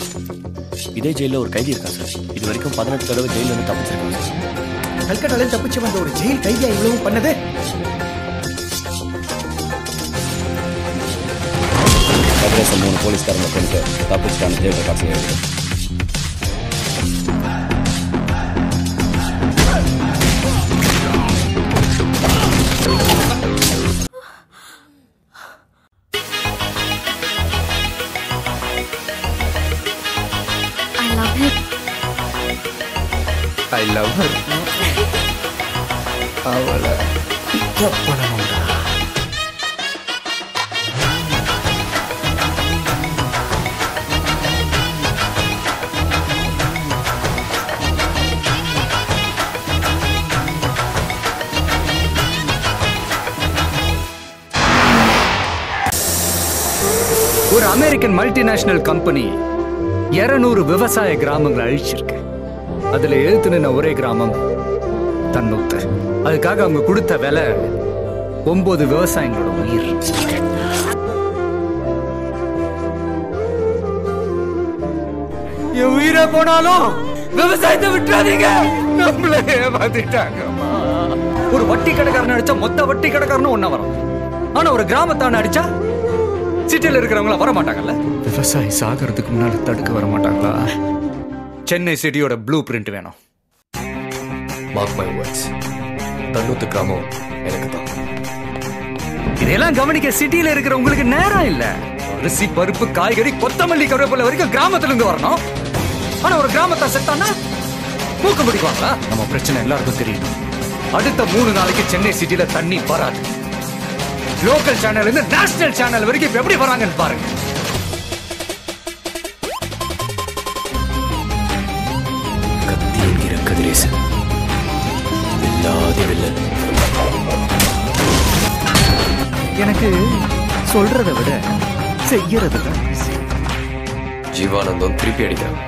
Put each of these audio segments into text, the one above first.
இதே ஜெயிலில் ஒரு கைதி இருக்கான் சார் இது வரைக்கும் பதினெட்டு தடவை ஜெயில இருந்து தப்பிச்சிருக்கான் சார் கல்கட்டால தப்பிச்சு வந்த ஒரு ஜெயில் கைதியா இவ்வளவு பண்ணது அட்ரஸ் மூணு போலீஸ்காரங்க கொண்டு தப்பிச்சிட்டான ஜெயில் ரெக்கார்ட்ஸ் எழுது I love him. I love her அவளை பண்ணணும்டா ஒரு அமெரிக்கன் மல்டிநேஷனல் கம்பெனி 200 விவசாய கிராமங்களை அழிச்சிருக்கு அதுல எழுத்து நின்ன ஒரே கிராமம் தன்னூத்து அதுக்காக அவங்க கொடுத்த விலை ஒன்பது விவசாயிகளோட உயிர் என் உயிரை போனாலும் விவசாயத்தை விட்டுறாதீங்க நம்மள ஏமாத்திட்டாங்கம்மா ஒரு வட்டி கடைக்காரன் அடிச்சா மொத்த வட்டி கடைக்காரனும் ஒண்ணா வரும் ஆனா ஒரு கிராமத்தான அடிச்சா சிட்டில இருக்கிறவங்கள வர மாட்டாங்கல்ல விவசாயி சாகிறதுக்கு முன்னாடி தடுக்க வர மாட்டாங்களா சென்னை சிட்டியோட ப்ளூ பிரிண்ட் வேணும் மார்க் மை வேர்ட்ஸ் தன்னூத்து கிராமம் எனக்கு தான் இதெல்லாம் கவனிக்க சிட்டில இருக்கிற உங்களுக்கு நேரம் இல்ல அரிசி பருப்பு காய்கறி கொத்தமல்லி கருவேப்பிலை வரைக்கும் கிராமத்துல இருந்து வரணும் ஆனா ஒரு கிராமத்தை செத்தானா மூக்க பிடிக்குவாங்களா நம்ம பிரச்சனை எல்லாருக்கும் தெரியும் அடுத்த மூணு நாளைக்கு சென்னை சிட்டில தண்ணி வராது லோக்கல் சேனல் இருந்து நேஷனல் சேனல் வரைக்கும் இப்ப எப்படி வராங்கன்னு பாருங்க கத்தி என்கிற கதிரேசன் இல்லாத வில்லன் எனக்கு சொல்றதை விட செய்யறது தான் ஜீவானந்தம் திருப்பி அடிக்கிறான்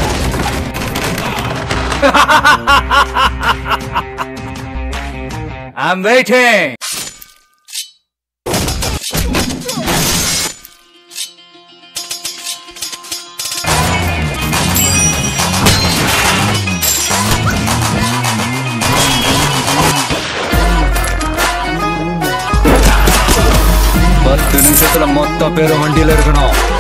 I'm waiting. பத்து நிமிஷத்துல மொத்த பேரும் வண்டியில இருக்கணும்